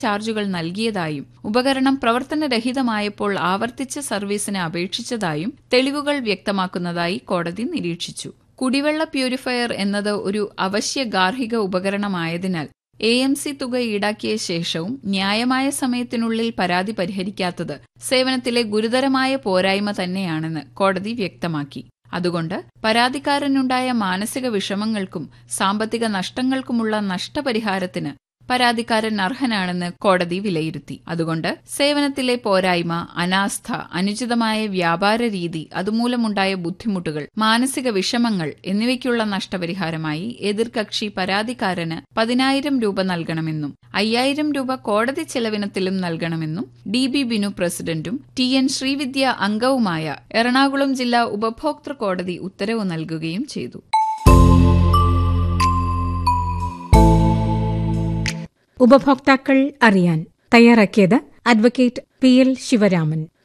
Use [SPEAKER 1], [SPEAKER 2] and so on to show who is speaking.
[SPEAKER 1] ചാർജുകൾ നൽകിയതായും ഉപകരണം പ്രവർത്തനരഹിതമായപ്പോൾ ആവർത്തിച്ച സർവീസിന് അപേക്ഷിച്ചതായും തെളിവുകൾ വ്യക്തമാക്കുന്നതായി കോടതി നിരീക്ഷിച്ചു കുടിവെള്ള പ്യൂരിഫയർ എന്നത് ഒരു അവശ്യ ഗാർഹിക ഉപകരണമായതിനാൽ എ എം സി തുക ഈടാക്കിയ ശേഷവും ന്യായമായ സമയത്തിനുള്ളിൽ പരാതി പരിഹരിക്കാത്തത് സേവനത്തിലെ ഗുരുതരമായ പോരായ്മ തന്നെയാണെന്ന് കോടതി വ്യക്തമാക്കി അതുകൊണ്ട് പരാതിക്കാരനുണ്ടായ മാനസിക വിഷമങ്ങൾക്കും സാമ്പത്തിക നഷ്ടങ്ങൾക്കുമുള്ള നഷ്ടപരിഹാരത്തിന് പരാതിക്കാരൻ അർഹനാണെന്ന് കോടതി വിലയിരുത്തി അതുകൊണ്ട് സേവനത്തിലെ പോരായ്മ അനാസ്ഥ അനുചിതമായ വ്യാപാര രീതി അതുമൂലമുണ്ടായ ബുദ്ധിമുട്ടുകൾ മാനസിക വിഷമങ്ങൾ എന്നിവയ്ക്കുള്ള നഷ്ടപരിഹാരമായി എതിർകക്ഷി പരാതിക്കാരന് പതിനായിരം രൂപ നൽകണമെന്നും അയ്യായിരം രൂപ കോടതി ചെലവിനത്തിലും നൽകണമെന്നും ഡി ബി ബിനു പ്രസിഡന്റും ടി എൻ ശ്രീവിദ്യ അംഗവുമായ എറണാകുളം ജില്ലാ ഉപഭോക്തൃ കോടതി ഉത്തരവ് നൽകുകയും ചെയ്തു
[SPEAKER 2] ഉപഭോക്താക്കൾ അറിയാൻ തയ്യാറാക്കിയത് അഡ്വക്കേറ്റ് പി എൽ ശിവരാമൻ